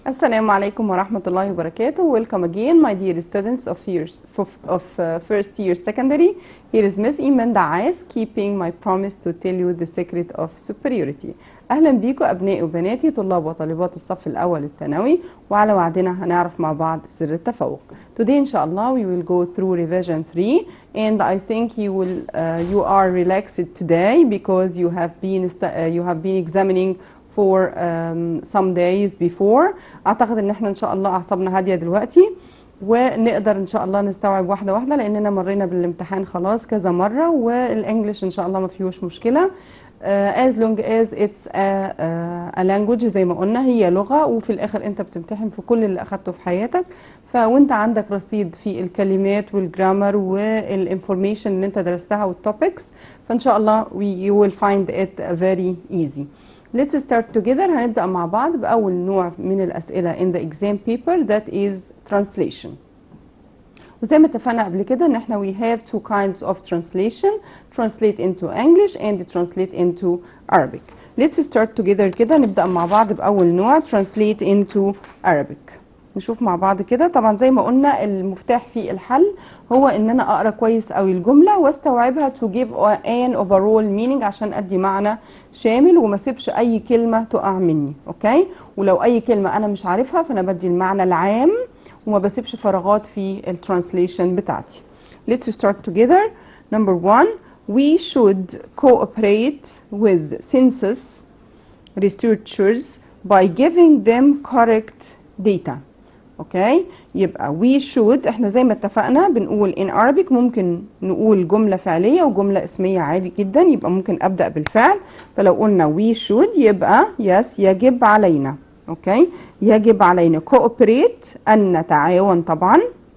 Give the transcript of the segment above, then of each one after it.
Assalamu alaikum wa rahmatullahi wa barakatuh. Welcome again, my dear students of years of, of uh, first year secondary. Here is Miss Iman Daas keeping my promise to tell you the secret of superiority. أهلا بيكم أبنائي وبناتي طلاب وطالبات الصف الأول الثانوي وعلى وعدنا هنعرف مع بعض سر التفوق. Today إن شاء الله we will go through revision 3 and I think you will uh, you are relaxed today because you have been uh, you have been examining for um, some days before اعتقد ان احنا ان شاء الله اعصابنا هاديه دلوقتي ونقدر ان شاء الله نستوعب واحده واحده لاننا مرينا بالامتحان خلاص كذا مره والانجليش ان شاء الله ما فيهوش مشكله uh, as long as it's a, a, a language زي ما قلنا هي لغه وفي الاخر انت بتمتحن في كل اللي اخدته في حياتك فوانت عندك رصيد في الكلمات والجرامر والانفورميشن اللي انت درستها والتوبكس فان شاء الله we, you will find it very easy Let's start together هنبدأ مع بعض بأول نوع من الأسئلة in the exam paper that is translation وزي ما اتفقنا قبل كده ان احنا we have two kinds of translation translate into English and translate into Arabic Let's start together كده نبدأ مع بعض بأول نوع translate into Arabic نشوف مع بعض كده طبعا زي ما قلنا المفتاح في الحل هو ان انا اقرا كويس قوي الجمله واستوعبها to give an overall meaning عشان ادي معنى شامل وما اسيبش اي كلمه تقع مني اوكي ولو اي كلمه انا مش عارفها فانا بدي المعنى العام وما بسيبش فراغات في الترانسليشن بتاعتي let's start together number one we should cooperate with census researchers by giving them correct data اوكي يبقى we should احنا زي ما اتفقنا بنقول in Arabic ممكن نقول جملة فعلية وجملة اسمية عادي جدا يبقى ممكن ابدأ بالفعل فلو قلنا we should يبقى yes يجب علينا اوكي يجب علينا cooperate ان نتعاون طبعا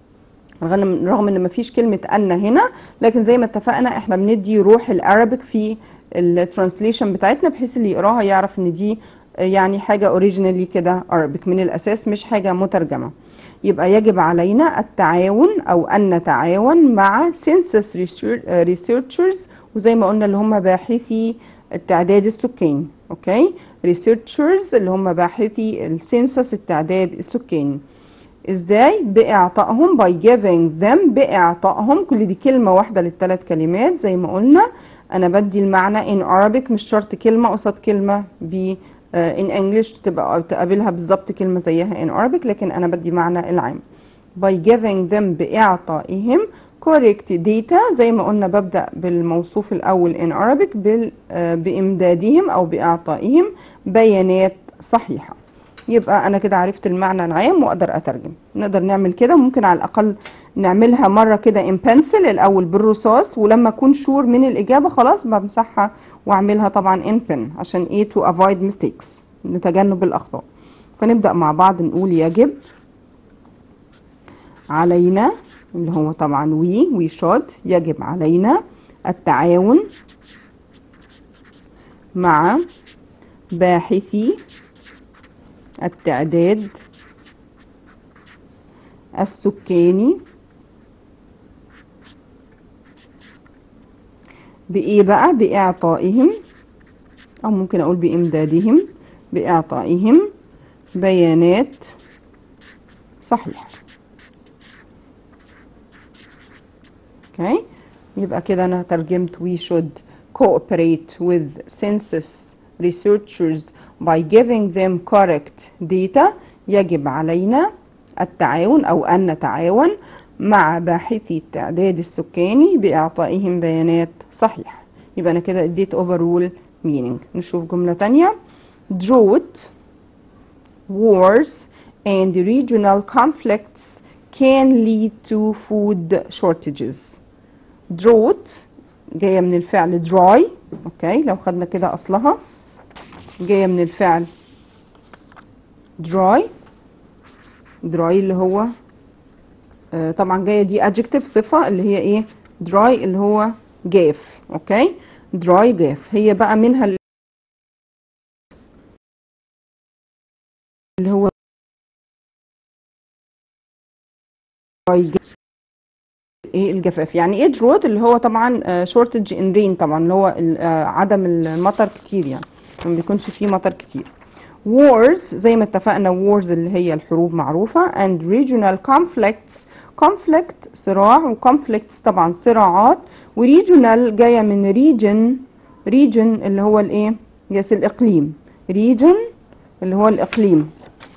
رغم ان مفيش كلمة ان هنا لكن زي ما اتفقنا احنا بندي روح الارابيك في الترانسليشن بتاعتنا بحيث اللي يقراها يعرف ان دي يعني حاجة اوريجينالي كده Arabic من الأساس مش حاجة مترجمة يبقى يجب علينا التعاون أو أن نتعاون مع census researchers وزي ما قلنا اللي هم باحثي التعداد السكاني أوكي researchers اللي هم باحثي السنسس التعداد السكاني ازاي باعطائهم by giving them باعطائهم كل دي كلمه واحده للثلاث كلمات زي ما قلنا انا بدي المعنى in Arabic مش شرط كلمه قصاد كلمه ب in English تبقى تقابلها بالظبط كلمة زيها in Arabic لكن أنا بدي معنى العام by giving them بإعطائهم correct data زي ما قلنا ببدأ بالموصوف الأول in Arabic بال, بإمدادهم أو بإعطائهم بيانات صحيحة يبقى أنا كده عرفت المعنى العام وأقدر أترجم نقدر نعمل كده ممكن على الأقل نعملها مرة كده in pencil الأول بالرصاص ولما أكون شور من الإجابة خلاص بمسحها وأعملها طبعا in pen عشان إيه to avoid mistakes نتجنب الأخطاء فنبدأ مع بعض نقول يجب علينا اللي هو طبعا we we should يجب علينا التعاون مع باحثي التعداد السكاني بإيه بقى بإعطائهم أو ممكن أقول بإمدادهم بإعطائهم بيانات صحيحة okay. يبقى كده أنا ترجمت we should cooperate with census researchers by giving them correct data يجب علينا التعاون أو أن نتعاون مع باحثي التعداد السكاني بإعطائهم بيانات صحيحة يبقى أنا كده اديت overall meaning نشوف جملة تانية drought wars and regional conflicts can lead to food shortages drought جاية من الفعل dry اوكي لو خدنا كده أصلها جاية من الفعل dry dry اللي هو آه طبعا جاية دي adjective صفة اللي هي ايه dry اللي هو جاف اوكي dry جاف هي بقى منها اللي هو dry جاف ايه الجفاف يعني ايه drought اللي هو طبعا آه shortage in rain طبعا اللي هو آه عدم المطر كتير يعني ما بيكونش فيه مطر كتير wars زي ما اتفقنا wars اللي هي الحروب معروفة and regional conflicts conflict صراع و conflicts طبعا صراعات و regional جاية من region region اللي هو الايه يس الاقليم region اللي هو الاقليم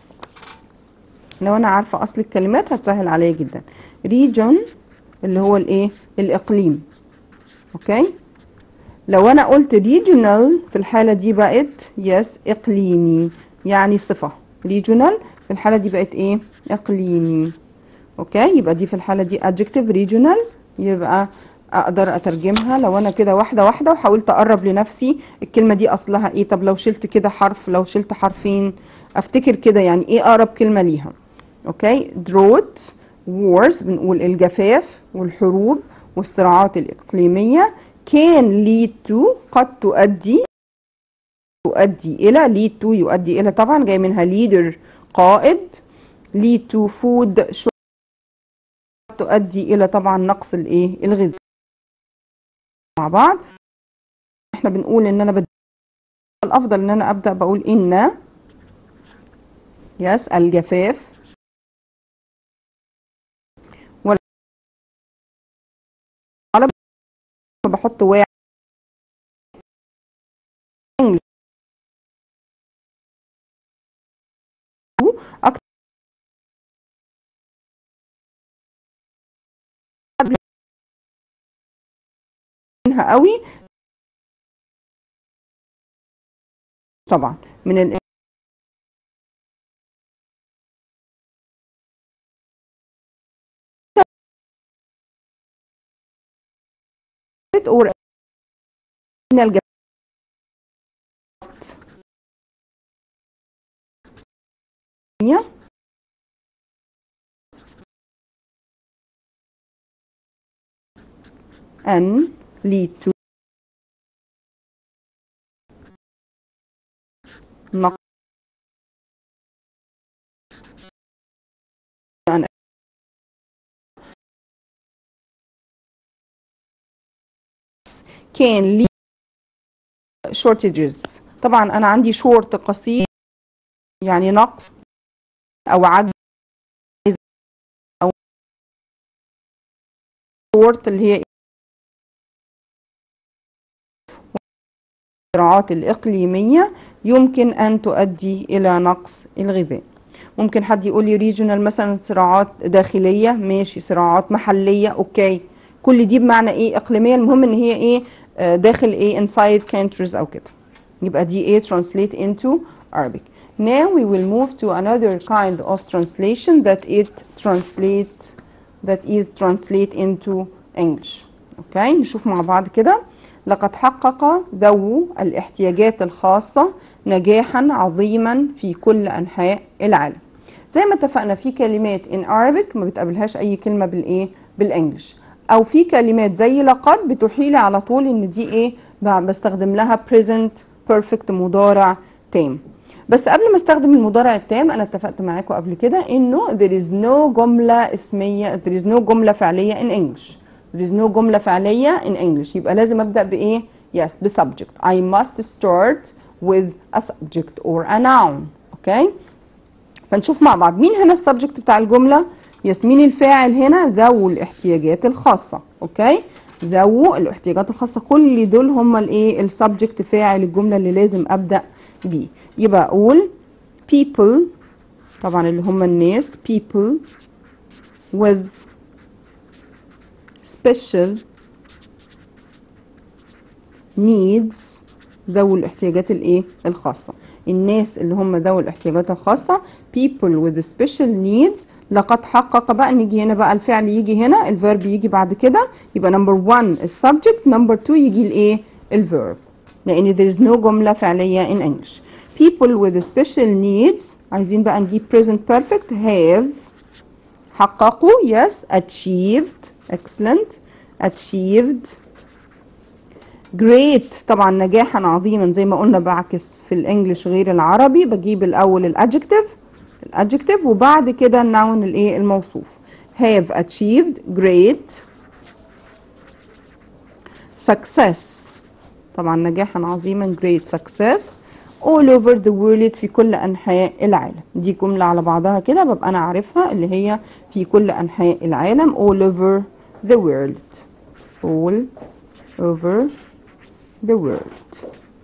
لو انا عارفة اصل الكلمات هتسهل عليا جدا region اللي هو الايه الاقليم اوكي لو انا قلت regional في الحالة دي بقت يس اقليمي يعني صفة regional في الحالة دي بقت ايه اقليمي اوكي يبقى دي في الحالة دي adjective regional يبقى اقدر اترجمها لو انا كده واحدة واحدة وحاولت اقرب لنفسي الكلمة دي اصلها ايه طب لو شلت كده حرف لو شلت حرفين افتكر كده يعني ايه اقرب كلمة ليها اوكي drought wars بنقول الجفاف والحروب والصراعات الإقليمية can lead to قد تؤدي تؤدي إلى lead to يؤدي إلى طبعا جاي منها leader قائد lead to food shortage تؤدي إلى طبعا نقص الإيه الغذاء مع بعض احنا بنقول ان انا بدي الافضل ان انا ابدا بقول ان يس الجفاف على بحط واحد اكتر منها قوي طبعا من ال or من الجبل and lead to نقص can lead shortages طبعا انا عندي short قصير يعني نقص او عجز او short اللي هي الصراعات الإقليمية يمكن أن تؤدي إلى نقص الغذاء ممكن حد يقول لي ريجونال مثلا صراعات داخلية ماشي صراعات محلية أوكي كل دي بمعنى إيه إقليمية المهم إن هي إيه داخل إيه inside countries أو كده يبقى دي إيه translate into Arabic now we will move to another kind of translation that it translate that is translate into English اوكي نشوف مع بعض كده لقد حقق ذو الاحتياجات الخاصة نجاحا عظيما في كل أنحاء العالم زي ما اتفقنا في كلمات in Arabic ما بتقابلهاش أي كلمة بالإيه بالإنجلش أو في كلمات زي لقد بتحيلي على طول إن دي إيه بستخدم لها present perfect مضارع تام بس قبل ما استخدم المضارع التام انا اتفقت معاكم قبل كده انه there is no جملة اسمية there is no جملة فعلية in English there is no جملة فعلية in English يبقى لازم ابدأ بايه yes ب subject I must start with a subject or a noun اوكي فنشوف مع بعض مين هنا السبجكت بتاع الجملة يس مين الفاعل هنا ذو الاحتياجات الخاصة اوكي ذو الاحتياجات الخاصة كل دول هم الايه السبجكت فاعل الجملة اللي لازم ابدأ بيه يبقى اقول people طبعا اللي هم الناس people with special needs ذوي الاحتياجات الايه الخاصة الناس اللي هم ذوي الاحتياجات الخاصة people with special needs لقد حقق بقى نيجي هنا بقى الفعل يجي هنا الفيرب يجي بعد كده يبقى number one السبجكت number two يجي الايه الفيرب لان there is no جملة فعلية in English people with special needs عايزين بقى نجيب present perfect have حققوا yes achieved excellent achieved great طبعا نجاحا عظيما زي ما قلنا بعكس في الانجليش غير العربي بجيب الاول الادجكتيف الادجكتيف وبعد كده النون الايه الموصوف have achieved great success طبعا نجاحا عظيما great success all over the world في كل أنحاء العالم دي جملة على بعضها كده ببقى أنا عارفها اللي هي في كل أنحاء العالم all over the world all over the world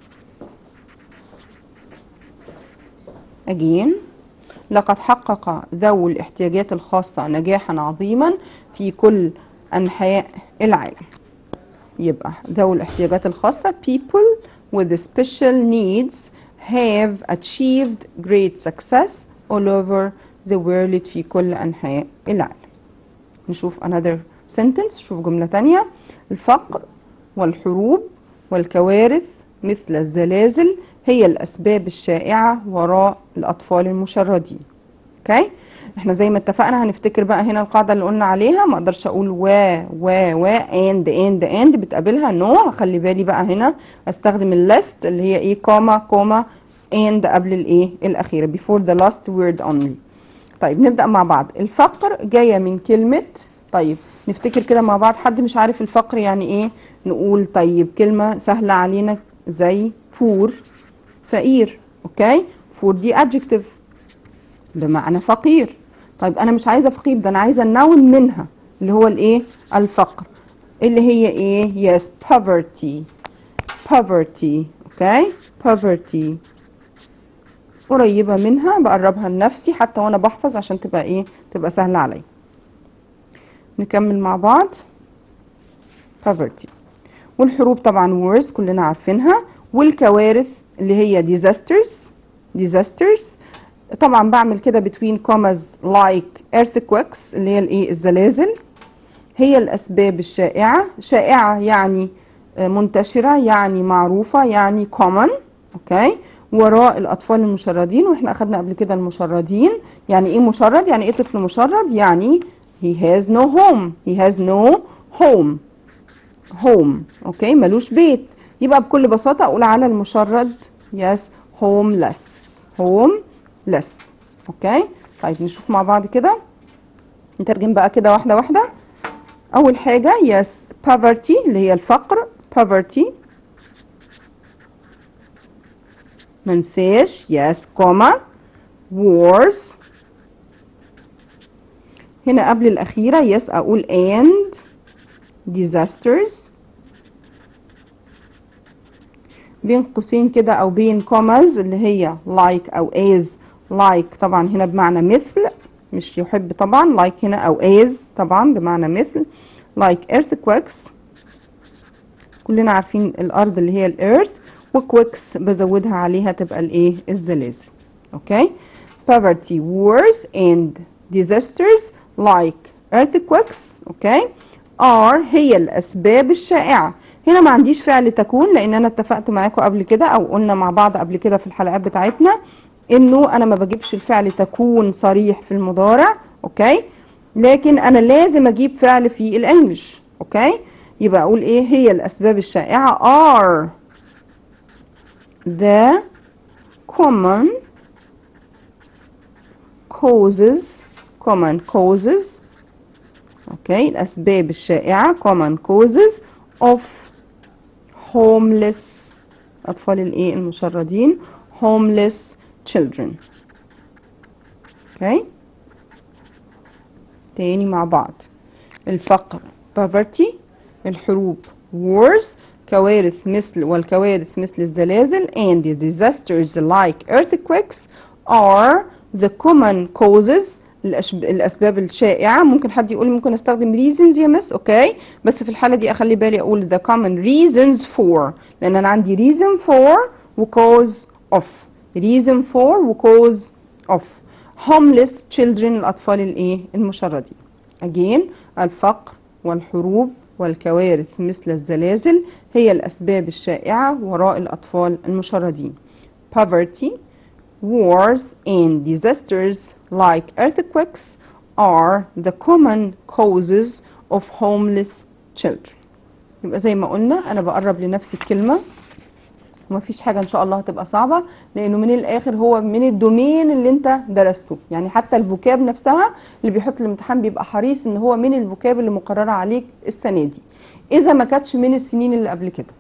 again لقد حقق ذوي الاحتياجات الخاصة نجاحا عظيما في كل أنحاء العالم يبقى ذوي الاحتياجات الخاصة people with special needs have achieved great success all over the world في كل أنحاء العالم نشوف another sentence شوف جملة تانية الفقر والحروب والكوارث مثل الزلازل هي الأسباب الشائعة وراء الأطفال المشردين اوكي احنا زي ما اتفقنا هنفتكر بقى هنا القاعدة اللي قلنا عليها ما اقدرش اقول و و و and and and بتقابلها نو no. خلي بالي بقى هنا استخدم الليست اللي هي ايه كوما كوما and قبل الايه الاخيرة before the last word only طيب نبدأ مع بعض الفقر جاية من كلمة طيب نفتكر كده مع بعض حد مش عارف الفقر يعني ايه نقول طيب كلمة سهلة علينا زي فور فقير اوكي فور دي adjective بمعنى فقير طيب انا مش عايزه فقير ده انا عايزه النون منها اللي هو الايه الفقر اللي هي ايه yes poverty poverty اوكي poverty قريبه منها بقربها لنفسي حتى وانا بحفظ عشان تبقى ايه تبقى سهله عليا نكمل مع بعض poverty والحروب طبعا wars كلنا عارفينها والكوارث اللي هي disasters disasters طبعا بعمل كده between commas like earthquakes اللي هي الايه الزلازل هي الاسباب الشائعه شائعه يعني منتشره يعني معروفه يعني common اوكي وراء الاطفال المشردين واحنا اخدنا قبل كده المشردين يعني ايه مشرد يعني ايه طفل مشرد يعني he has no home he has no home home اوكي ملوش بيت يبقى بكل بساطه اقول على المشرد yes homeless homeless اوكي طيب نشوف مع بعض كده نترجم بقى كده واحده واحده اول حاجه yes poverty اللي هي الفقر poverty منساش yes كوما wars هنا قبل الأخيرة yes أقول and disasters بين قوسين كده أو بين commas اللي هي like أو as like طبعا هنا بمعنى مثل مش يحب طبعا like هنا أو as طبعا بمعنى مثل like earthquakes كلنا عارفين الأرض اللي هي الأرث وكويكس بزودها عليها تبقى الايه الزلازل اوكي poverty wars and disasters like earthquakes اوكي are هي الاسباب الشائعه هنا ما عنديش فعل تكون لان انا اتفقت معاكم قبل كده او قلنا مع بعض قبل كده في الحلقات بتاعتنا انه انا ما بجيبش الفعل تكون صريح في المضارع اوكي لكن انا لازم اجيب فعل في الانجليش اوكي يبقى اقول ايه هي الاسباب الشائعه are the common causes common causes okay الأسباب الشائعة common causes of homeless أطفال الإيه المشردين homeless children okay تاني مع بعض الفقر poverty الحروب wars كوارث مثل والكوارث مثل الزلازل and the disasters like earthquakes are the common causes الأسباب الشائعة ممكن حد يقول ممكن استخدم reasons يا مس اوكي بس في الحالة دي اخلي بالي اقول the common reasons for لان انا عندي reason for و cause of reason for و cause of homeless children الأطفال الايه المشردين again الفقر والحروب والكوارث مثل الزلازل هي الأسباب الشائعة وراء الأطفال المشردين. Poverty, wars and disasters like earthquakes are the common causes of homeless children. يبقى زي ما قلنا أنا بقرب لنفس الكلمة ومفيش حاجة إن شاء الله هتبقى صعبة لأنه من الآخر هو من الدومين اللي أنت درسته يعني حتى الفوكاب نفسها اللي بيحط الامتحان بيبقى حريص إن هو من الفوكاب اللي مقررة عليك السنة دي إذا ما كانتش من السنين اللي قبل كده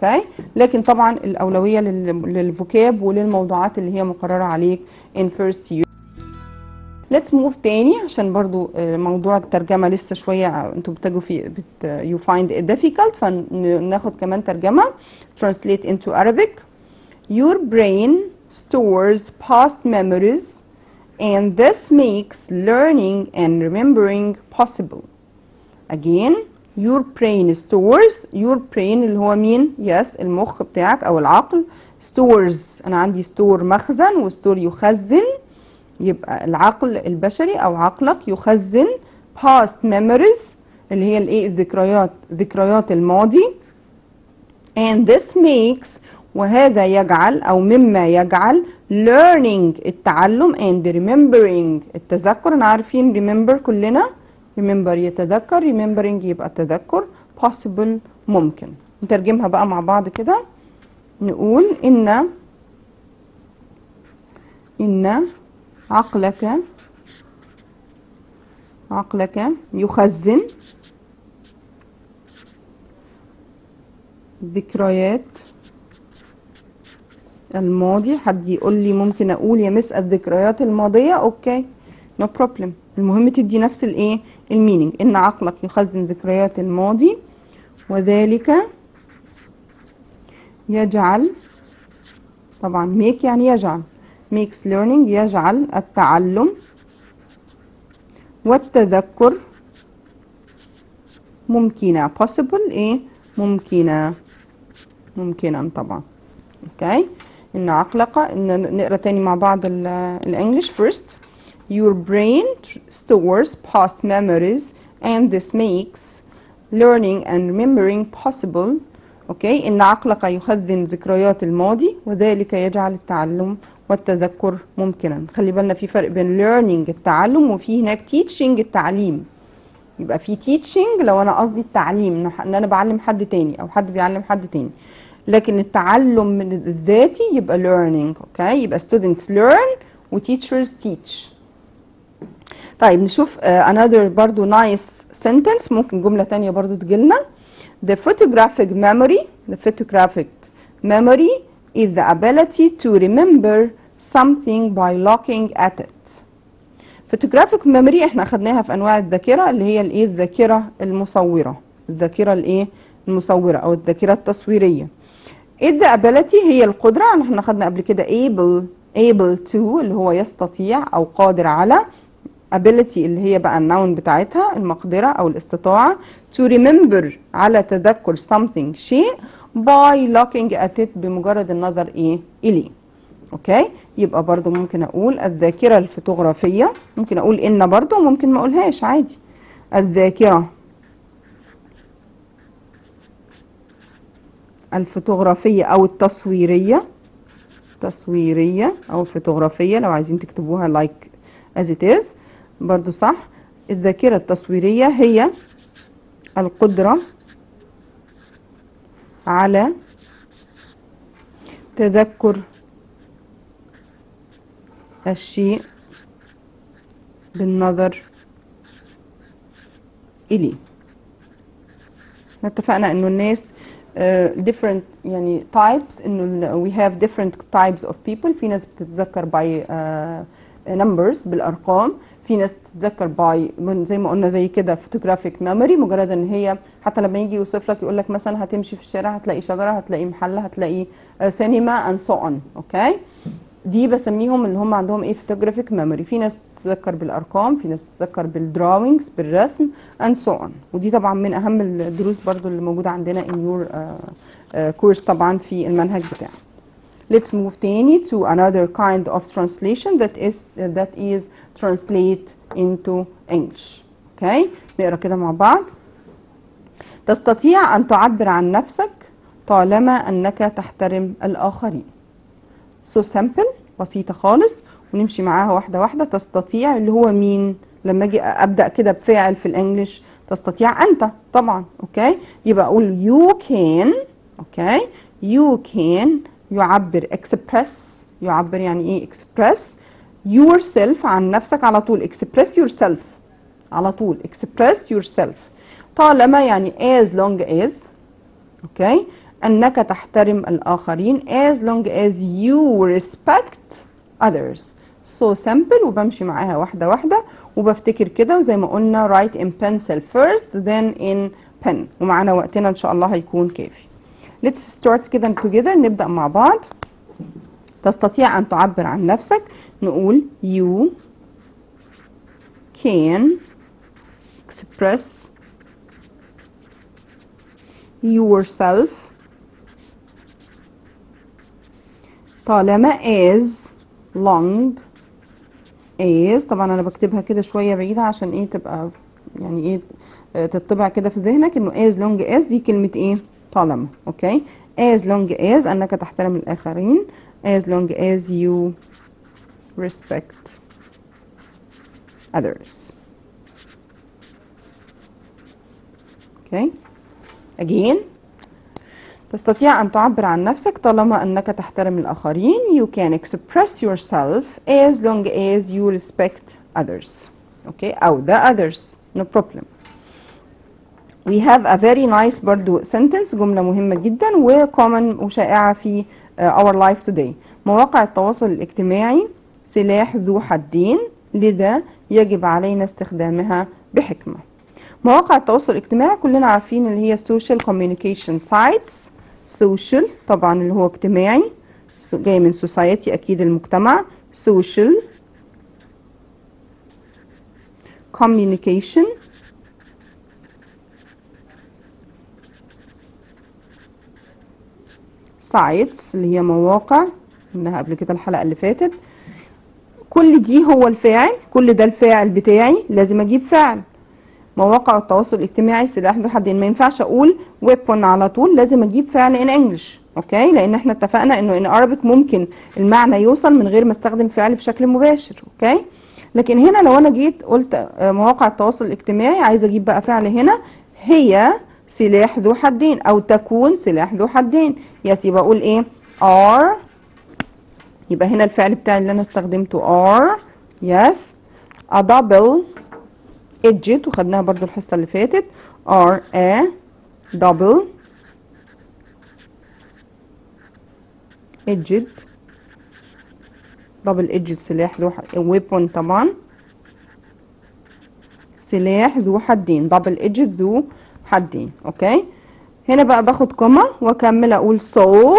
اوكي لكن طبعا الاولويه لل- للفوكاب وللموضوعات اللي هي مقرره عليك in first year let's move تاني عشان برضو آه، موضوع الترجمة لسه شوية آه، انتوا بتجوا في بت you find it difficult فناخد كمان ترجمة translate into Arabic your brain stores past memories and this makes learning and remembering possible again your brain stores your brain اللي هو مين yes المخ بتاعك او العقل stores انا عندي store مخزن وستور يخزن يبقى العقل البشري او عقلك يخزن past memories اللي هي الايه الذكريات ذكريات الماضي and this makes وهذا يجعل او مما يجعل learning التعلم and remembering التذكر انا عارفين remember كلنا remember يتذكر remembering يبقى التذكر possible ممكن نترجمها بقى مع بعض كده نقول ان ان عقلك عقلك يخزن ذكريات الماضي حد يقول لي ممكن اقول يا مس الذكريات الماضيه اوكي نو no بروبلم المهم تدي نفس الايه المينينج ان عقلك يخزن ذكريات الماضي وذلك يجعل طبعا make يعني يجعل makes learning يجعل التعلم والتذكر ممكنة possible ايه ممكنة ممكنا طبعا اوكي ان عقلك ان نقرا تاني مع بعض الانجليش first your brain stores past memories and this makes learning and remembering possible اوكي ان عقلك يخزن ذكريات الماضي وذلك يجعل التعلم والتذكر ممكنا خلي بالنا في فرق بين learning التعلم وفي هناك teaching التعليم يبقى في teaching لو انا قصدي التعليم ان انا بعلم حد تاني او حد بيعلم حد تاني لكن التعلم من الذاتي يبقى learning اوكي يبقى students learn و teachers teach طيب نشوف uh, another برضو nice sentence ممكن جملة تانية برضو تجيلنا the photographic memory the photographic memory is the ability to remember something by looking at it photographic memory احنا اخدناها في انواع الذاكره اللي هي الايه الذاكره المصوره الذاكره الايه المصوره او الذاكره التصويريه ايه the ability هي القدره احنا اخدنا قبل كده able able to اللي هو يستطيع او قادر على ability اللي هي بقى النون بتاعتها المقدره او الاستطاعه to remember على تذكر something شيء by looking at it بمجرد النظر ايه اليه اوكي يبقى برضو ممكن اقول الذاكره الفوتوغرافيه ممكن اقول ان برضو ممكن ما اقولهاش عادي الذاكره الفوتوغرافيه او التصويريه تصويريه او الفوتوغرافيه لو عايزين تكتبوها like as it is برضو صح الذاكره التصويريه هي القدره على تذكر الشيء بالنظر إليه اتفقنا انه الناس uh, different يعني types انه we have different types of people في ناس بتتذكر by uh, numbers بالارقام في ناس تتذكر باي زي ما قلنا زي كده فوتوغرافيك ميموري مجرد ان هي حتى لما يجي يوصف لك يقول لك مثلا هتمشي في الشارع هتلاقي شجره هتلاقي محل هتلاقي سينما اند سو اون اوكي دي بسميهم اللي هم عندهم ايه فوتوغرافيك ميموري في ناس تتذكر بالارقام في ناس تتذكر بالدراوينجز بالرسم اند سو اون ودي طبعا من اهم الدروس برضو اللي موجوده عندنا in your uh, uh, course طبعا في المنهج بتاعنا let's move تاني to another kind of translation that is uh, that is translate into English okay نقرا كده مع بعض تستطيع أن تعبر عن نفسك طالما أنك تحترم الآخرين so simple بسيطة خالص ونمشي معاها واحدة واحدة تستطيع اللي هو مين لما اجي ابدا كده بفاعل في الانجليش تستطيع انت طبعا اوكي يبقى اقول you can اوكي you can يعبر express يعبر يعني ايه express yourself عن نفسك على طول express yourself على طول express yourself طالما يعني as long as اوكي أنك تحترم الآخرين as long as you respect others so simple وبمشي معاها واحدة واحدة وبفتكر كده وزي ما قلنا write in pencil first then in pen ومعانا وقتنا إن شاء الله هيكون كافي let's start كده together نبدأ مع بعض تستطيع أن تعبر عن نفسك نقول you can express yourself طالما as long as طبعا انا بكتبها كده شويه بعيده عشان ايه تبقى يعني ايه آه، تطبع كده في ذهنك انه as long as دي كلمه ايه طالما اوكي as long as انك تحترم الاخرين as long as you respect others okay again تستطيع أن تعبر عن نفسك طالما أنك تحترم الآخرين you can express yourself as long as you respect others okay أو the others no problem we have a very nice برضو sentence جملة مهمة جدا و common وشائعة في uh, our life today مواقع التواصل الاجتماعي سلاح ذو حدين لذا يجب علينا استخدامها بحكمة مواقع التواصل الاجتماعي كلنا عارفين اللي هي social communication sites social طبعا اللي هو اجتماعي جاي من society اكيد المجتمع social communication sites اللي هي مواقع قلناها قبل كده الحلقة اللي فاتت كل دي هو الفاعل كل ده الفاعل بتاعي لازم اجيب فعل مواقع التواصل الاجتماعي سلاح ذو حدين ما ينفعش اقول ويبون على طول لازم اجيب فعل ان انجلش اوكي لان احنا اتفقنا انه ان Arabic ممكن المعنى يوصل من غير ما استخدم فعل بشكل مباشر اوكي لكن هنا لو انا جيت قلت آه، مواقع التواصل الاجتماعي عايزه اجيب بقى فعل هنا هي سلاح ذو حدين او تكون سلاح ذو حدين يس يبقى اقول ايه are يبقى هنا الفعل بتاعي اللي انا استخدمته are yes a double edged وخدناها برضو الحصة اللي فاتت are a double edged double edged سلاح ذو ح- weapon طبعا سلاح ذو حدين double edged ذو حدين اوكي هنا بقى باخد كوما واكمل اقول so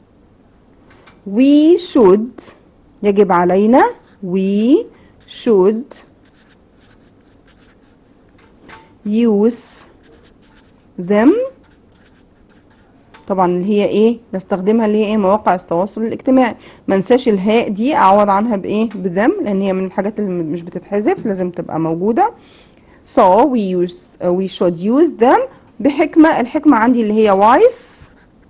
we should يجب علينا we should use them طبعا اللي هي ايه نستخدمها اللي هي ايه مواقع التواصل الاجتماعي ما انساش الهاء دي اعوض عنها بايه بذم لان هي من الحاجات اللي مش بتتحذف لازم تبقى موجوده so we use uh, we should use them بحكمه الحكمه عندي اللي هي wise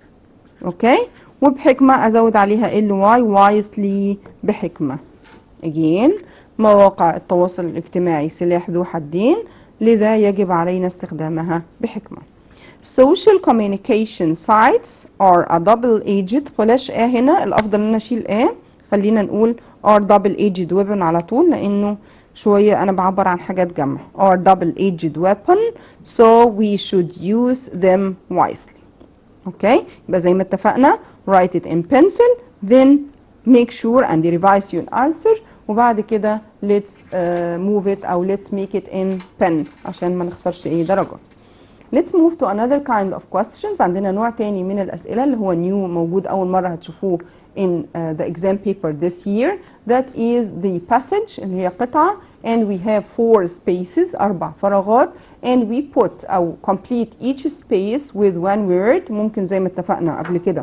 اوكي وبحكمه ازود عليها ال واي wisely بحكمه again مواقع التواصل الاجتماعي سلاح ذو حدين لذا يجب علينا استخدامها بحكمة social communication sites are a double-edged بلاش آه هنا الأفضل إن أنا أشيل آه خلينا نقول are double-edged weapon على طول لأنه شوية أنا بعبر عن حاجات جمع are double-edged weapon so we should use them wisely اوكي يبقى زي ما اتفقنا write it in pencil then make sure and revise your answer وبعد كده let's uh, move it او let's make it in pen عشان ما نخسرش ايه درجة let's move to another kind of questions عندنا نوع تاني من الأسئلة اللي هو new موجود أول مرة هتشوفوه in uh, the exam paper this year that is the passage اللي هي قطعة and we have four spaces أربع فراغات and we put أو complete each space with one word ممكن زي ما اتفقنا قبل كده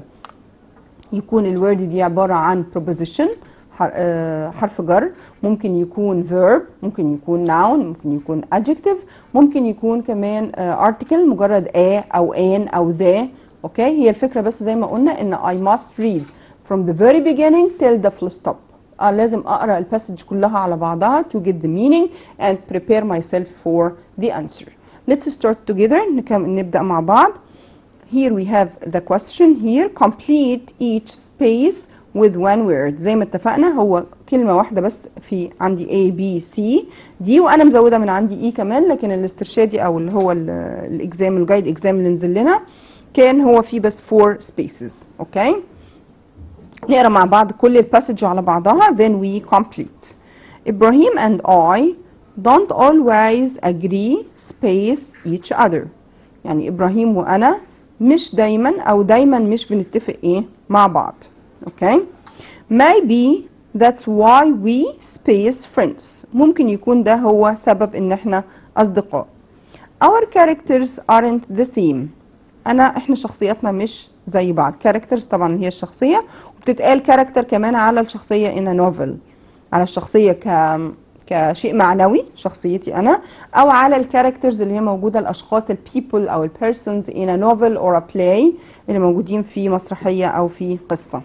يكون الورد دي عبارة عن preposition حر- آه، حرف جر ممكن يكون verb ممكن يكون noun ممكن يكون adjective ممكن يكون كمان آه، article مجرد a او an او the اوكي هي الفكرة بس زي ما قلنا ان I must read from the very beginning till the full stop آه لازم اقرا الباسج كلها على بعضها to get the meaning and prepare myself for the answer let's start together نكم- نبدأ مع بعض Here we have the question here complete each space with one word زي ما اتفقنا هو كلمة واحدة بس في عندي A B C دي وأنا مزودة من عندي E كمان لكن الاسترشادي أو اللي هو ال- الإكزام الجايد إكزام اللي نزل لنا كان هو فيه بس four spaces اوكي نقرا مع بعض كل الباسج على بعضها then we complete Ibrahim and I don't always agree space each other يعني إبراهيم وأنا مش دايما أو دايما مش بنتفق إيه مع بعض اوكي maybe that's why we space friends ممكن يكون ده هو سبب ان احنا اصدقاء our characters aren't the same انا احنا شخصياتنا مش زي بعض characters طبعا هي الشخصيه وبتتقال character كمان على الشخصيه in a novel على الشخصيه ك كشيء معنوي شخصيتي انا او على الكاركترز اللي هي موجوده الاشخاص البيبل او البيرسونز in a novel or a play اللي موجودين في مسرحيه او في قصه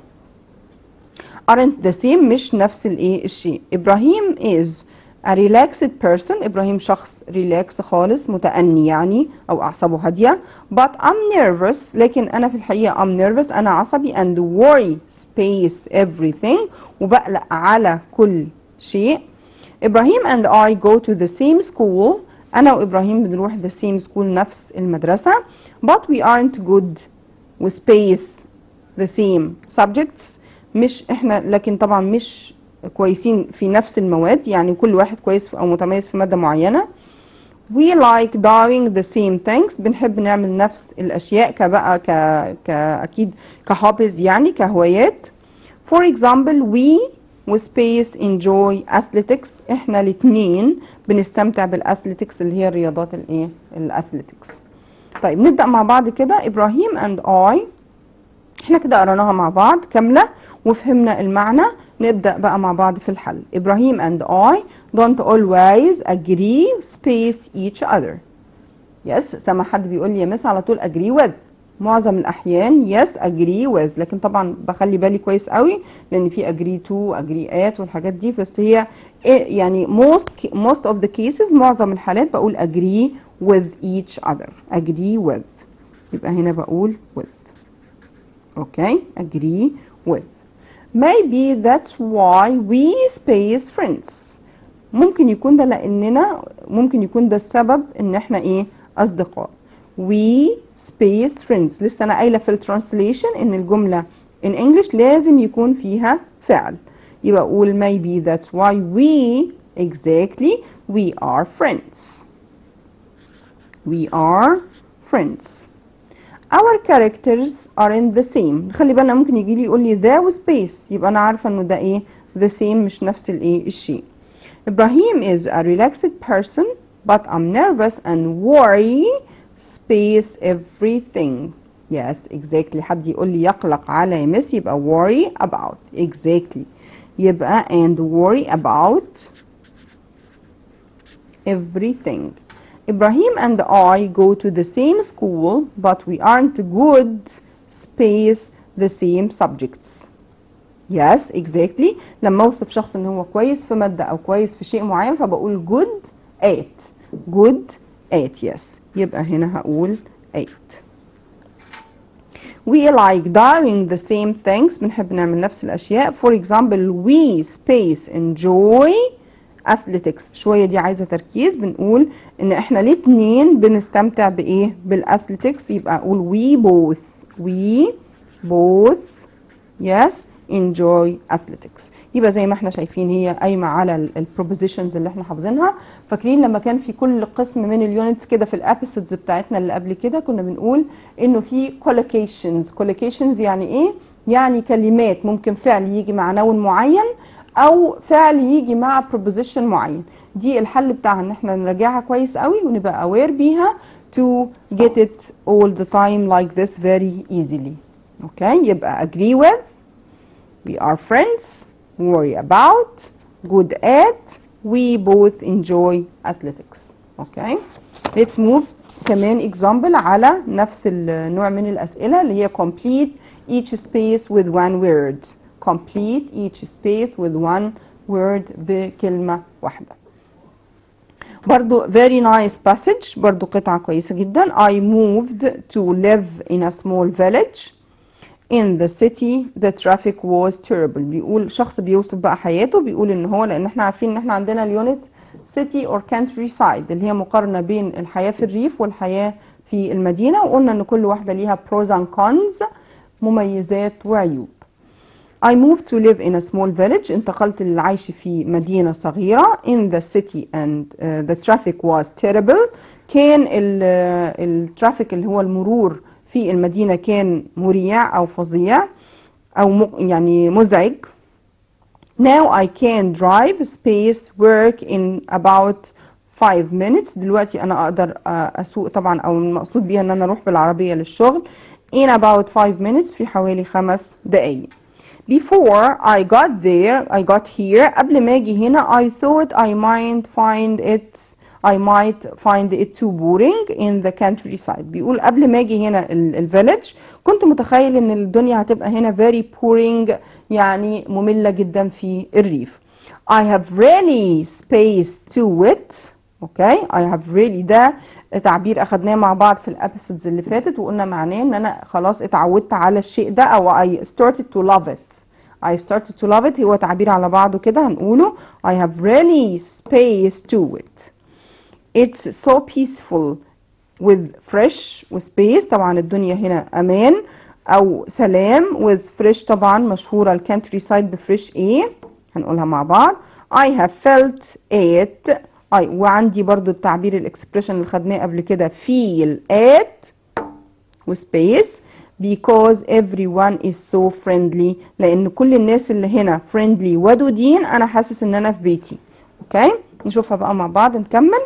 aren't the same مش نفس الايه الشيء ابراهيم is a relaxed person ابراهيم شخص ريلاكس خالص متأني يعني او اعصابه هاديه but I'm nervous لكن انا في الحقيقه I'm nervous انا عصبي and worry space everything وبقلق على كل شيء ابراهيم and I go to the same school انا وابراهيم بنروح the same school نفس المدرسه but we aren't good with space the same subjects مش احنا لكن طبعا مش كويسين في نفس المواد يعني كل واحد كويس او متميز في ماده معينه we like doing the same things بنحب نعمل نفس الاشياء كبقى ك... كاكيد كهوبيز يعني كهوايات for example we وسبيس enjoy athletics احنا الاثنين بنستمتع بالاثليتكس اللي هي الرياضات الايه الاثليتكس طيب نبدا مع بعض كده ابراهيم and I احنا كده قريناها مع بعض كامله وفهمنا المعنى نبدا بقى مع بعض في الحل ابراهيم and I don't always agree space each other يس سامع حد بيقول لي يا مس على طول agree with معظم الاحيان yes agree with لكن طبعا بخلي بالي كويس قوي لان في agree to agree at والحاجات دي بس هي إيه يعني most most of the cases معظم الحالات بقول agree with each other agree with يبقى هنا بقول with اوكي agree with maybe that's why we space friends ممكن يكون ده لاننا ممكن يكون ده السبب ان احنا ايه اصدقاء we space friends لسه انا قايله في الترانسليشن ان الجمله in English لازم يكون فيها فعل يبقى اقول maybe that's why we exactly we are friends we are friends our characters are in the same خلي بالنا ممكن يجي لي يقول لي ذا وسبيس يبقى انا عارفه انه ده ايه the same مش نفس الايه الشيء ابراهيم is a relaxed person but I'm nervous and worry space everything yes exactly حد يقول لي يقلق على مس يبقى worry about exactly يبقى and worry about everything Ibrahim and I go to the same school but we aren't good space the same subjects yes exactly لما اوصف شخص ان هو كويس في مادة او كويس في شيء معين فبقول good at good at yes يبقى هنا هقول 8 we like doing the same things بنحب نعمل نفس الاشياء for example we space enjoy athletics شويه دي عايزه تركيز بنقول ان احنا الاثنين بنستمتع بايه بالاثليتكس يبقى اقول we both we both yes enjoy athletics يبقى زي ما احنا شايفين هي قايمه على البروبوزيشنز اللي احنا حافظينها فاكرين لما كان في كل قسم من اليونتس كده في الابيسودز بتاعتنا اللي قبل كده كنا بنقول انه في collocations collocations يعني ايه يعني كلمات ممكن فعل يجي مع نون معين او فعل يجي مع preposition معين دي الحل بتاعها ان احنا نراجعها كويس قوي ونبقى aware بيها to get it all the time like this very easily okay يبقى agree with we are friends worry about good at we both enjoy athletics okay let's move كمان example على نفس النوع من الأسئلة اللي هي complete each space with one word complete each space with one word بكلمة واحدة برضو very nice passage برضو قطعة كويسة جدا I moved to live in a small village in the city the traffic was terrible بيقول شخص بيوصف بقى حياته بيقول ان هو لان احنا عارفين ان احنا عندنا اليونت city or countryside اللي هي مقارنة بين الحياة في الريف والحياة في المدينة وقلنا ان كل واحدة ليها pros and cons مميزات وعيوب I moved to live in a small village انتقلت للعيش في مدينة صغيرة in the city and uh, the traffic was terrible كان الترافيك اللي هو المرور في المدينة كان مريع أو فظيع أو م- يعني مزعج Now I can drive space work in about 5 minutes دلوقتي أنا أقدر آه، أسوق طبعا أو المقصود بيها إن أنا أروح بالعربية للشغل in about 5 minutes في حوالي خمس دقايق Before I got there I got here قبل ما أجي هنا I thought I might find it I might find it too boring in the countryside بيقول قبل ما اجي هنا الفيلج كنت متخيل ان الدنيا هتبقى هنا very boring يعني مملة جدا في الريف I have really space to it اوكي I have really ده تعبير اخدناه مع بعض في الابيسودز اللي فاتت وقلنا معناه ان انا خلاص اتعودت على الشيء ده او I started to love it I started to love it هو تعبير على بعضه كده هنقوله I have really space to it It's so peaceful with fresh وسبيس طبعا الدنيا هنا امان او سلام with fresh طبعا مشهوره الكانتري سايد بفريش ايه هنقولها مع بعض I have felt it I وعندي برضو التعبير الاكسبريشن اللي خدناه قبل كده feel it وسبيس because everyone is so friendly لان كل الناس اللي هنا friendly ودودين انا حاسس ان انا في بيتي اوكي نشوفها بقى مع بعض نكمل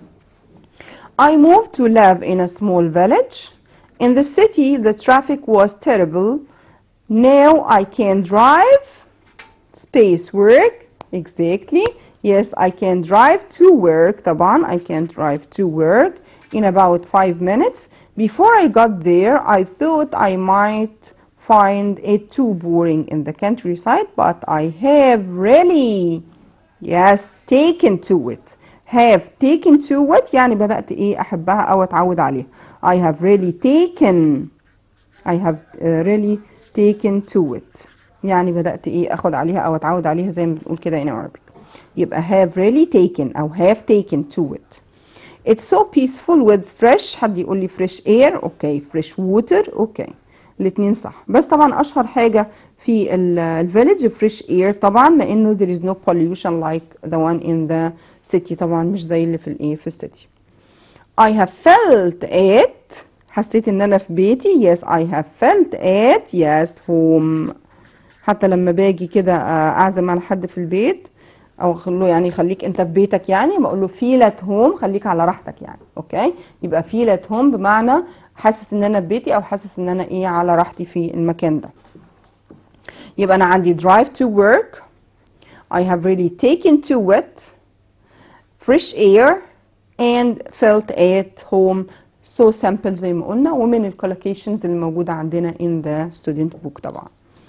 I moved to live in a small village. In the city, the traffic was terrible. Now I can drive. Space work. Exactly. Yes, I can drive to work. طبعا I can drive to work in about five minutes. Before I got there, I thought I might find it too boring in the countryside, but I have really, yes, taken to it. have taken to it يعني بدأت ايه احبها او اتعود عليها I have really taken I have uh, really taken to it يعني بدأت ايه اخد عليها او اتعود عليها زي ما بنقول كده in Arabic يبقى have really taken او have taken to it It's so peaceful with fresh حد يقول لي fresh air اوكي fresh water اوكي الاثنين صح بس طبعا اشهر حاجه في الفيليج فريش اير طبعا لانه there is no pollution like the one in the city طبعا مش زي اللي في الايه في السيتي I have felt it حسيت ان انا في بيتي yes I have felt it yes home حتى لما باجي كده آه، اعزم على حد في البيت او اقول له يعني خليك انت في بيتك يعني بقول له feel at home خليك على راحتك يعني اوكي يبقى feel at home بمعنى حاسس ان انا في بيتي او حاسس ان انا ايه على راحتي في المكان ده يبقى انا عندي drive to work I have really taken to it fresh air and felt at home so simple زي ما قلنا ومن الكولوكيشنز اللي موجودة عندنا in the student book طبعا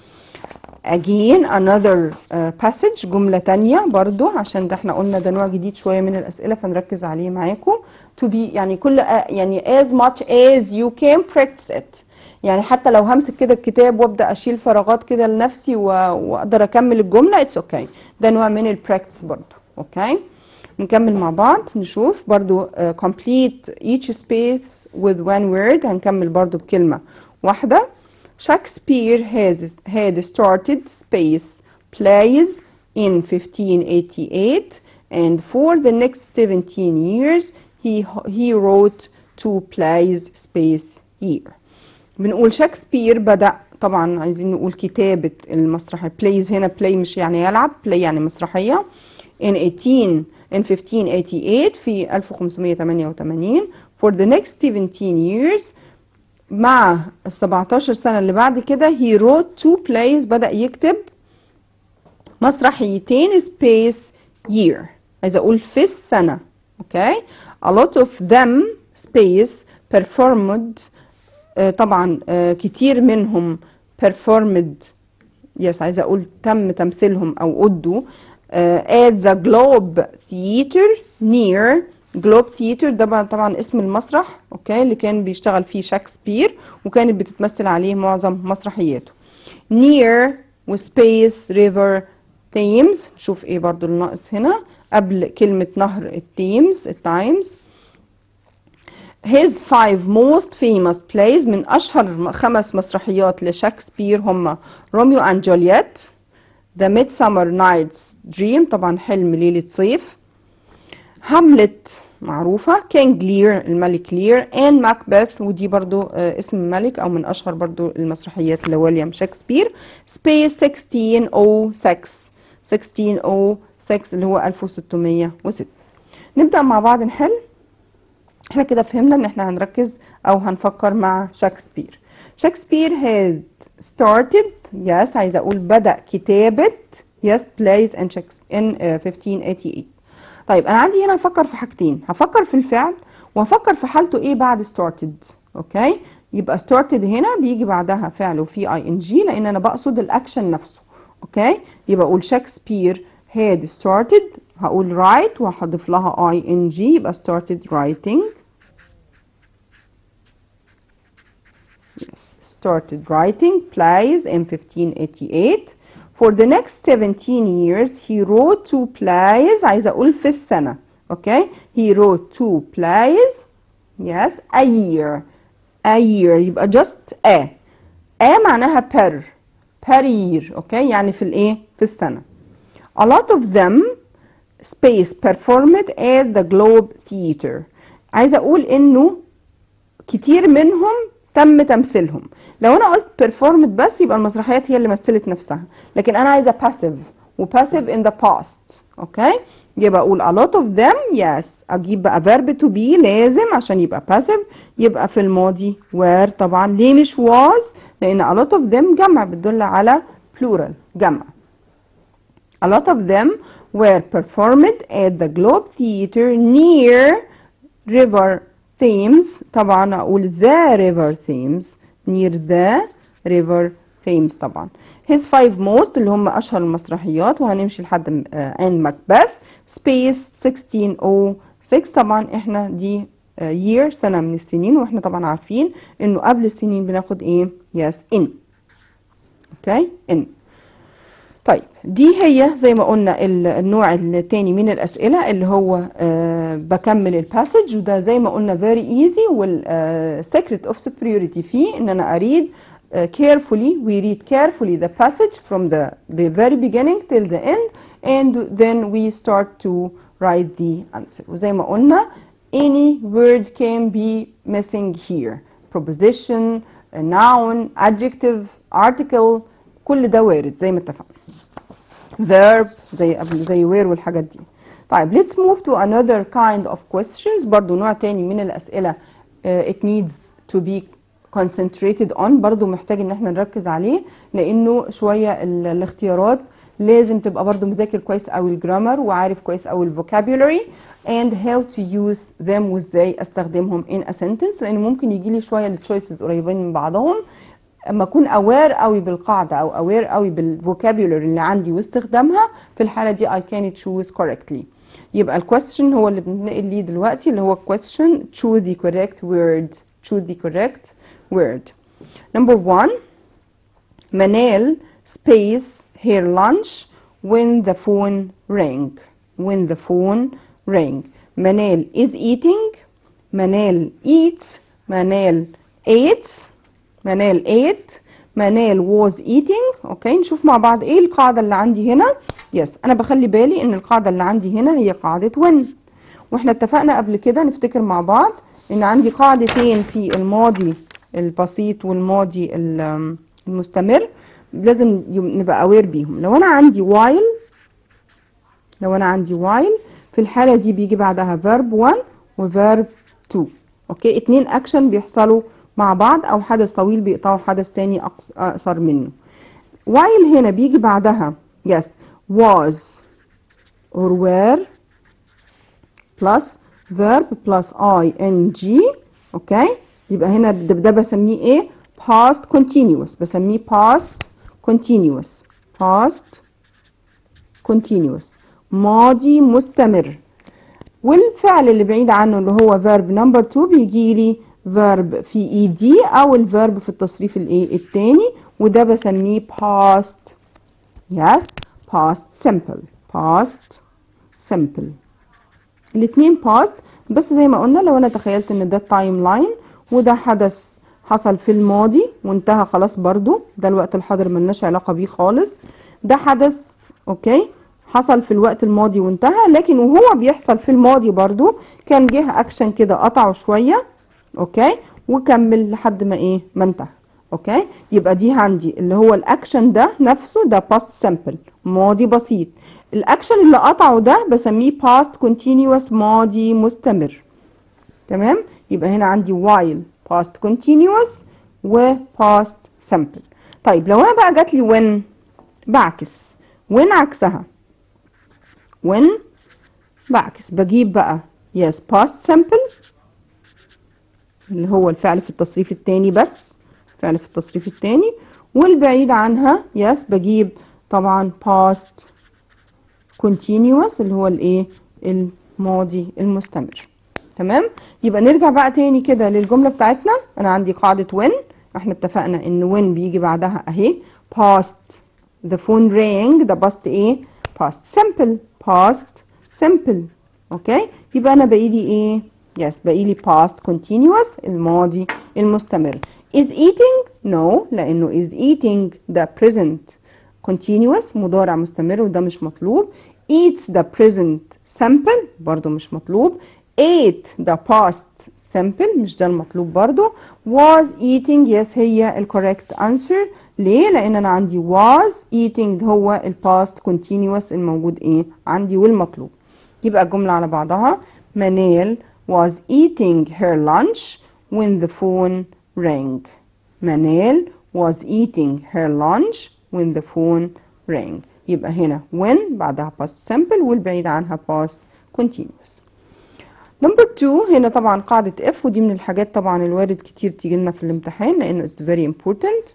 again another uh, passage جملة تانية برضو عشان ده احنا قلنا ده نوع جديد شوية من الأسئلة فنركز عليه معاكم to be يعني كل يعني as much as you can practice it يعني حتى لو همسك كده الكتاب وابدا اشيل فراغات كده لنفسي و- واقدر اكمل الجمله اتس اوكي okay. ده نوع من البراكتس برضو اوكي okay. نكمل مع بعض نشوف برضو uh, complete each space with one word هنكمل برضو بكلمه واحده Shakespeare has had started space plays in 1588 and for the next 17 years he he wrote two plays space year بنقول شكسبير بدأ طبعا عايزين نقول كتابة المسرح plays هنا play مش يعني يلعب play يعني مسرحية in 18 in 1588 في 1588 for the next 17 years مع ال 17 سنة اللي بعد كده he wrote two plays بدأ يكتب مسرحيتين space year عايزة أقول في السنة اوكي a lot of them space performed آه، طبعا آه، كتير منهم performed يس عايزة أقول تم تمثيلهم أو أدوا آه، at the Globe Theatre near جلوب تياتر ده بقى طبعا اسم المسرح اوكي اللي كان بيشتغل فيه شكسبير وكانت بتتمثل عليه معظم مسرحياته near وسبيس ريفر تيمز نشوف ايه برضو الناقص هنا قبل كلمة نهر التيمز التايمز his five most famous plays من أشهر خمس مسرحيات لشكسبير هما روميو أند جولييت The Midsummer Night's Dream طبعا حلم ليلة صيف هاملت معروفة كينج لير الملك لير and ماكبث ودي برضو آه، اسم الملك أو من أشهر برضو المسرحيات لويليام شكسبير سبيس 1606 1606 اللي هو 1606 نبدأ مع بعض نحل احنا كده فهمنا ان احنا هنركز او هنفكر مع شكسبير شكسبير had started yes عايزه اقول بدأ كتابة yes plays in, Shakes- in uh, 1588 طيب انا عندي هنا هفكر في حاجتين هفكر في الفعل وهفكر في حالته ايه بعد started اوكي يبقى started هنا بيجي بعدها فعل وفي ing لان انا بقصد الاكشن نفسه اوكي يبقى اقول شكسبير had started هقول write وهحذف لها ing يبقى started writing yes started writing plays in 1588 for the next 17 years he wrote two plays عايزه اقول في السنه اوكي he wrote two plays yes a year a year يبقى just a a معناها per per year اوكي يعني في الايه في السنه a lot of them space performed at the Globe Theater عايزه اقول انه كتير منهم تم تمثيلهم لو انا قلت performed بس يبقى المسرحيات هي اللي مثلت نفسها لكن انا عايزه passive و passive in the past اوكي يبقى اقول a lot of them yes اجيب بقى verb to be لازم عشان يبقى passive يبقى في الماضي were طبعا ليه مش was لان a lot of them جمع بتدل على plural جمع A lot of them were performed at the Globe Theater near River Thames طبعا أقول the River Thames near the River Thames طبعا his five most اللي هم أشهر المسرحيات وهنمشي لحد آه، and Macbeth Space 1606 طبعا احنا دي آه، year سنة من السنين واحنا طبعا عارفين انه قبل السنين بناخد ايه yes in اوكي in طيب دي هي زي ما قلنا ال- النوع التاني من الأسئلة اللي هو آه بكمل الباسج وده زي ما قلنا very easy وال آه secret of superiority فيه ان انا اريد آه carefully we read carefully the passage from the, the very beginning till the end and then we start to write the answer وزي ما قلنا any word can be missing here preposition a noun adjective article كل ده وارد زي ما اتفقنا verb زي قبل زي where والحاجات دي طيب let's move to another kind of questions برضو نوع تاني من الأسئلة uh, it needs to be concentrated on برضو محتاج ان احنا نركز عليه لانه شوية ال- الاختيارات لازم تبقى برضو مذاكر كويس قوي الجرامر وعارف كويس قوي الفوكابولري and how to use them وازاي استخدمهم in a sentence لان ممكن يجي لي شوية التشويسز قريبين من بعضهم اما اكون اوير قوي بالقاعده او اوير قوي بالفوكابولري اللي عندي واستخدامها في الحاله دي I can choose correctly يبقى الكويستشن هو اللي بننقل ليه دلوقتي اللي هو question choose the correct word choose the correct word number one Manel space her lunch when the phone rang when the phone rang Manel is eating Manel eats Manel ate منال ate منال was eating اوكي نشوف مع بعض ايه القاعدة اللي عندي هنا يس انا بخلي بالي ان القاعدة اللي عندي هنا هي قاعدة when واحنا اتفقنا قبل كده نفتكر مع بعض ان عندي قاعدتين في الماضي البسيط والماضي ال- المستمر لازم يم- نبقى aware بيهم لو انا عندي while لو انا عندي while في الحالة دي بيجي بعدها verb 1 و verb 2 اوكي اتنين اكشن بيحصلوا مع بعض او حدث طويل بيقطعوا حدث تاني أقص- اقصر منه while هنا بيجي بعدها yes was or were plus verb plus ing اوكي يبقى هنا ده, ده بسميه ايه past continuous بسميه past continuous past continuous ماضي مستمر والفعل اللي بعيد عنه اللي هو verb number 2 بيجي لي verb في ed او الفيرب في التصريف الايه التاني وده بسميه past yes past simple past simple الاتنين past بس زي ما قلنا لو انا تخيلت ان ده تايم لاين وده حدث حصل في الماضي وانتهى خلاص برضو ده الوقت الحاضر ملناش علاقة بيه خالص ده حدث اوكي حصل في الوقت الماضي وانتهى لكن وهو بيحصل في الماضي برضو كان جه اكشن كده قطعه شوية اوكي وكمل لحد ما ايه ما انتهى اوكي يبقى دي عندي اللي هو الاكشن ده نفسه ده past simple ماضي بسيط الاكشن اللي قطعه ده بسميه past continuous ماضي مستمر تمام يبقى هنا عندي while past continuous و past simple طيب لو انا بقى جات لي when بعكس when عكسها when بعكس بجيب بقى yes past simple اللي هو الفعل في التصريف الثاني بس فعل في التصريف الثاني والبعيد عنها yes بجيب طبعا past continuous اللي هو الايه الماضي المستمر تمام يبقى نرجع بقى تاني كده للجمله بتاعتنا انا عندي قاعده when احنا اتفقنا ان when بيجي بعدها اهي past the phone rang ده past ايه past simple past simple اوكي يبقى انا باقي لي ايه yes باقي لي past continuous الماضي المستمر is eating no لانه is eating ده present continuous مضارع مستمر وده مش مطلوب eats ده present simple برضو مش مطلوب ate ده past simple مش ده المطلوب برضو was eating yes هي ال correct answer ليه لان انا عندي was eating هو ال past continuous الموجود ايه عندي والمطلوب يبقى الجملة على بعضها منال was eating her lunch when the phone rang منال was eating her lunch when the phone rang يبقى هنا when بعدها past simple والبعيد عنها past continuous نمبر 2 هنا طبعا قاعدة F ودي من الحاجات طبعا الوارد كتير تيجي لنا في الامتحان لأنه it's very important.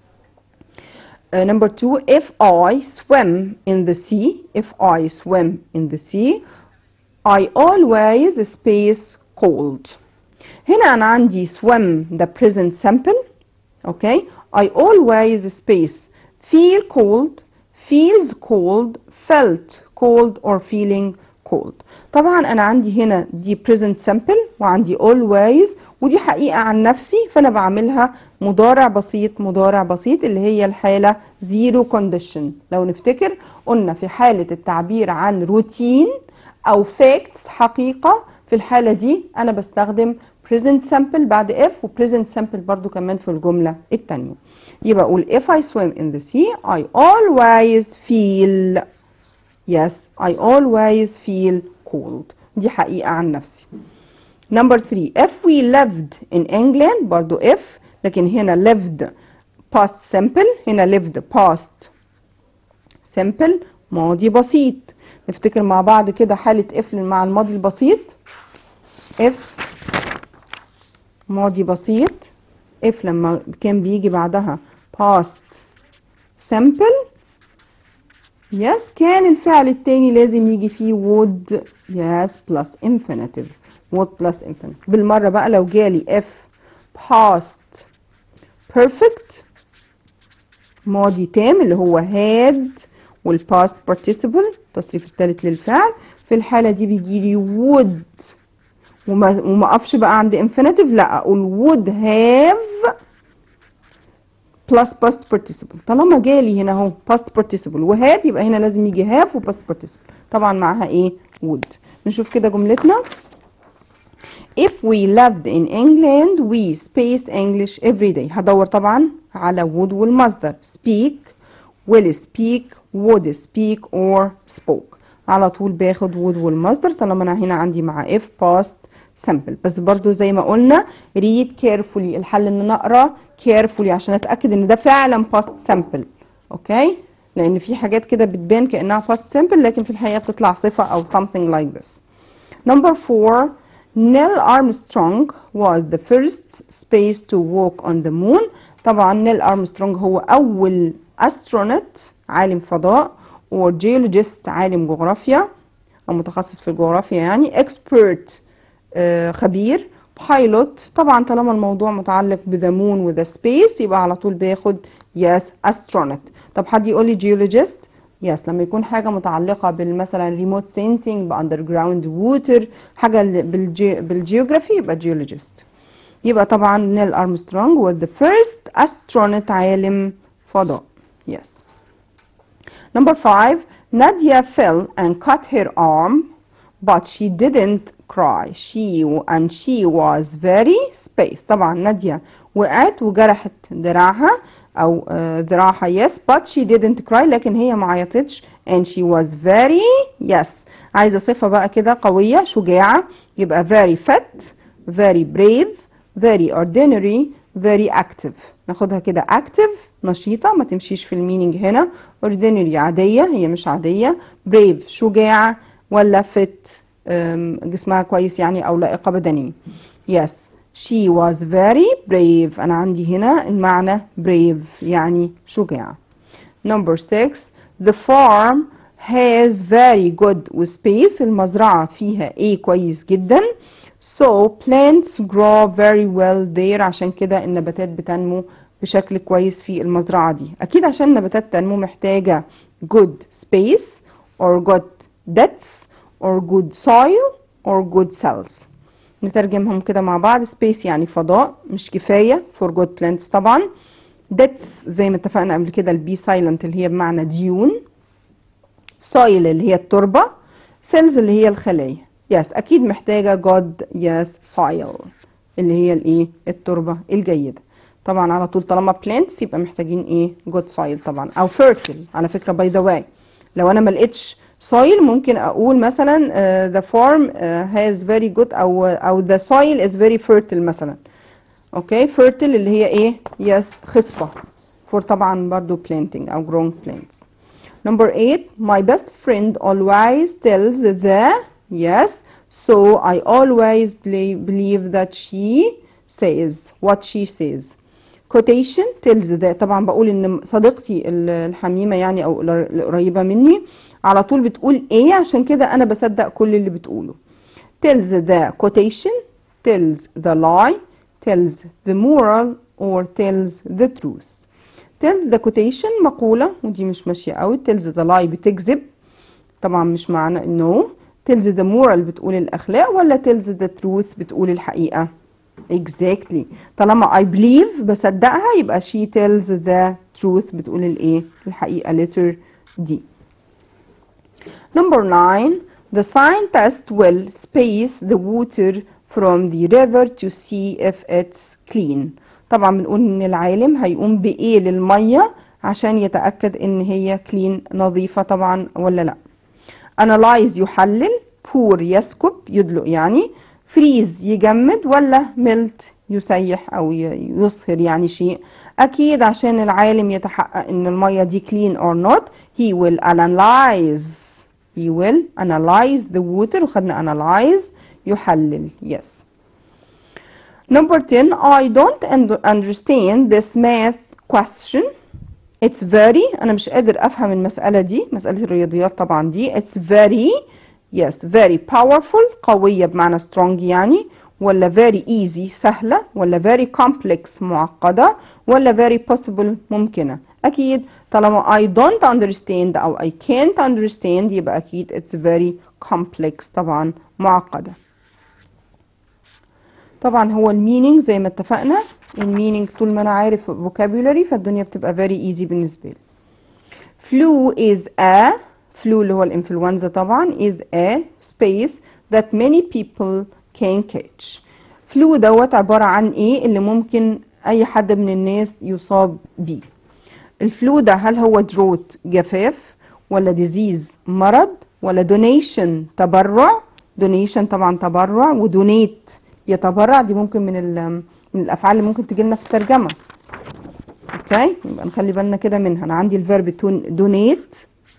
Uh, number 2 if I swim in the sea if I swim in the sea I always space cold هنا أنا عندي swim the present simple okay I always space feel cold feels cold felt cold or feeling cold طبعا انا عندي هنا دي present simple وعندي always ودي حقيقة عن نفسي فانا بعملها مضارع بسيط مضارع بسيط اللي هي الحالة zero condition لو نفتكر قلنا في حالة التعبير عن روتين او facts حقيقة في الحالة دي انا بستخدم present simple بعد if و present simple برضو كمان في الجملة التانية يبقى اقول if I swim in the sea I always feel yes I always feel cold دي حقيقة عن نفسي number three if we lived in England برضو if لكن هنا lived past simple هنا lived past simple ماضي بسيط نفتكر مع بعض كده حالة if مع الماضي البسيط if ماضي بسيط if لما كان بيجي بعدها past simple yes كان الفعل التاني لازم يجي فيه would yes plus infinitive would plus infinitive بالمرة بقى لو جالي if past perfect ماضي تام اللي هو had والpast participle التصريف الثالث للفعل في الحالة دي بيجي لي would وما وما اقفش بقى عند infinitive لا اقول would have plus past participle طالما جالي هنا اهو past participle وهاد يبقى هنا لازم يجي have و past participle طبعا معاها ايه would نشوف كده جملتنا if we lived in England we space English every day هدور طبعا على would والمصدر speak will speak would speak or spoke على طول باخد would والمصدر طالما انا هنا عندي مع if past simple بس برضو زي ما قلنا read carefully الحل ان انا اقرا carefully عشان اتاكد ان ده فعلا past simple اوكي لان في حاجات كده بتبان كانها past simple لكن في الحقيقه بتطلع صفه او something like this number four Neil Armstrong was the first space to walk on the moon طبعا نيل أرمسترونج هو أول astronaut عالم فضاء و geologist عالم جغرافيا او متخصص في الجغرافيا يعني expert آه، خبير pilot طبعا طالما الموضوع متعلق بذا مون وذا سبيس يبقى على طول باخد yes astronaut طب حد يقول لي geologist يس لما يكون حاجة متعلقة بالمثلا ريموت سينسينج باندرجراوند ووتر حاجة اللي بالجي بالجيوغرافي يبقى جيولوجيست يبقى طبعا نيل ارمسترونج was the first astronaut عالم فضاء yes number five Nadia fell and cut her arm but she didn't cry she and she was very space طبعا نادية وقعت وجرحت دراعها او آه، ذراعها yes but she didn't cry لكن هي ما عيطتش and she was very yes عايزة صفة بقى كده قوية شجاعة يبقى very fit very brave very ordinary very active ناخدها كده active نشيطة ما تمشيش في المينينج هنا ordinary عادية هي مش عادية brave شجاعة ولا fit أم، جسمها كويس يعني أو لائقة بدنيا yes she was very brave أنا عندي هنا المعنى brave يعني شجاعة number six the farm has very good space المزرعة فيها ايه كويس جدا so plants grow very well there عشان كده النباتات بتنمو بشكل كويس في المزرعة دي أكيد عشان النباتات تنمو محتاجة good space or good depths or good soil or good cells نترجمهم كده مع بعض space يعني فضاء مش كفاية for good plants طبعا depths زي ما اتفقنا قبل كده البي silent اللي هي بمعنى ديون soil اللي هي التربة cells اللي هي الخلايا يس yes, اكيد محتاجة good yes soil اللي هي الايه التربة الجيدة طبعا على طول طالما plants يبقى محتاجين ايه good soil طبعا او fertile على فكرة by the way لو انا ما لقيتش soil ممكن اقول مثلا uh, the farm uh, has very good او او the soil is very fertile مثلا اوكي okay. fertile اللي هي ايه yes خصبة for طبعا برضو planting او growing plants number eight my best friend always tells the yes so I always believe, believe that she says what she says quotation tells the طبعا بقول ان صديقتي الحميمة يعني او القريبة مني على طول بتقول ايه عشان كده انا بصدق كل اللي بتقوله tells the quotation tells the lie tells the moral or tells the truth tells the quotation مقولة ودي مش ماشية قوي tells the lie بتكذب طبعا مش معنى انه tells the moral بتقول الاخلاق ولا tells the truth بتقول الحقيقة exactly طالما I believe بصدقها يبقى she tells the truth بتقول الايه الحقيقة letter D Number nine, the scientist will space the water from the river to see if it's clean. طبعا بنقول ان العالم هيقوم بايه للمية عشان يتأكد ان هي clean نظيفة طبعا ولا لا. analyze يحلل pour يسكب يدلق يعني freeze يجمد ولا melt يسيح او يصهر يعني شيء اكيد عشان العالم يتحقق ان المية دي clean or not he will analyze he will analyze the water وخدنا analyze يحلل yes number 10 I don't understand this math question it's very أنا مش قادر أفهم المسألة دي مسألة الرياضيات طبعا دي it's very yes very powerful قوية بمعنى strong يعني ولا very easy سهلة ولا very complex معقدة ولا very possible ممكنة أكيد طالما I don't understand أو I can't understand يبقى أكيد it's very complex طبعا معقدة طبعا هو المينينج زي ما اتفقنا المينينج طول ما أنا عارف vocabulary فالدنيا بتبقى very easy بالنسبة لي flu is a flu اللي هو الانفلونزا طبعا is a space that many people can catch flu دوت عبارة عن ايه اللي ممكن اي حد من الناس يصاب بيه الفلو ده هل هو دروت جفاف ولا ديزيز مرض ولا دونيشن تبرع دونيشن طبعا تبرع ودونيت يتبرع دي ممكن من من الافعال اللي ممكن تجي لنا في الترجمه اوكي يبقى نخلي بالنا كده منها انا عندي الفيرب دونيت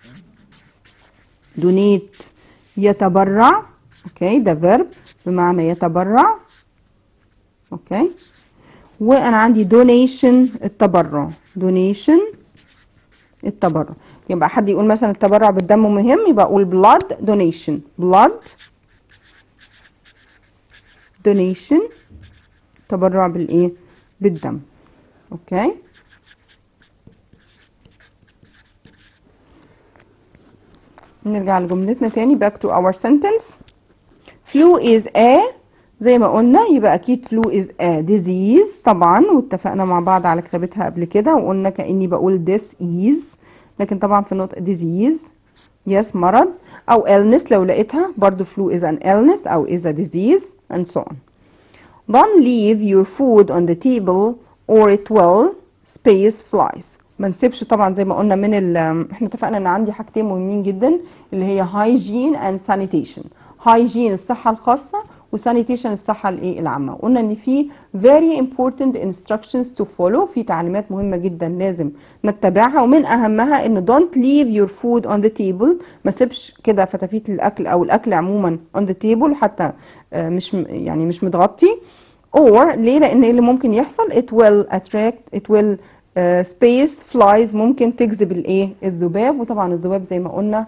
دونيت يتبرع اوكي ده فيرب بمعنى يتبرع اوكي وانا عندي دونيشن التبرع دونيشن التبرع يبقى حد يقول مثلا التبرع بالدم مهم يبقى اقول blood donation blood donation تبرع بالايه بالدم اوكي نرجع لجملتنا تاني back to our sentence flu is a زي ما قلنا يبقى اكيد flu is a disease طبعا واتفقنا مع بعض على كتابتها قبل كده وقلنا كاني بقول this is لكن طبعا في النطق disease yes مرض او illness لو لقيتها برضو flu is an illness او is a disease and so on don't leave your food on the table or it will space flies ما نسيبش طبعا زي ما قلنا من ال احنا اتفقنا ان عندي حاجتين مهمين جدا اللي هي hygiene and sanitation hygiene الصحة الخاصة وسانيتيشن الصحة الايه العامة قلنا ان في very important instructions to follow في تعليمات مهمة جدا لازم نتبعها ومن اهمها ان don't leave your food on the table ما سيبش كده فتافيت الاكل او الاكل عموما on the table حتى مش يعني مش متغطي or ليه لان اللي ممكن يحصل it will attract it will uh, space flies ممكن تجذب الايه الذباب وطبعا الذباب زي ما قلنا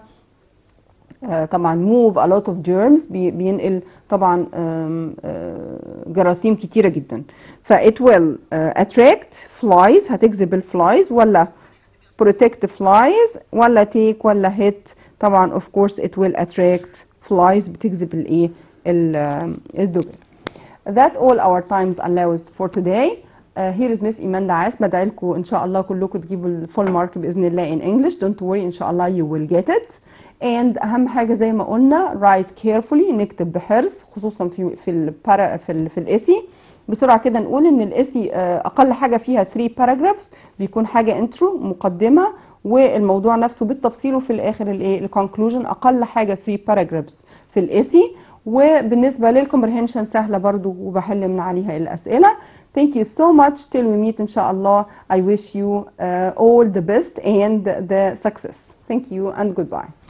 uh, طبعا move a lot of germs بي, بينقل طبعا um, uh, جراثيم كتيره جدا ف it will uh, attract flies هتجذب الفلايز ولا protect flies ولا take ولا hit طبعا of course it will attract flies بتجذب الايه الذباب That all our times allows for today. Uh, here is Miss إيمان دعاس بدعي لكم إن شاء الله كلكم تجيبوا الفول مارك بإذن الله in English. Don't worry إن شاء الله you will get it. And أهم حاجة زي ما قلنا write carefully نكتب بحرص خصوصا في في البارا في ال في الاسي بسرعة كده نقول إن الاسي uh, أقل حاجة فيها 3 paragraphs بيكون حاجة انترو مقدمة والموضوع نفسه بالتفصيل وفي الآخر الإيه الكونكلوجن أقل حاجة 3 paragraphs في الاسي وبالنسبة للكومبرهنشن سهلة برضو وبحل من عليها الأسئلة Thank you so much till we meet إن شاء الله I wish you uh, all the best and the success Thank you and goodbye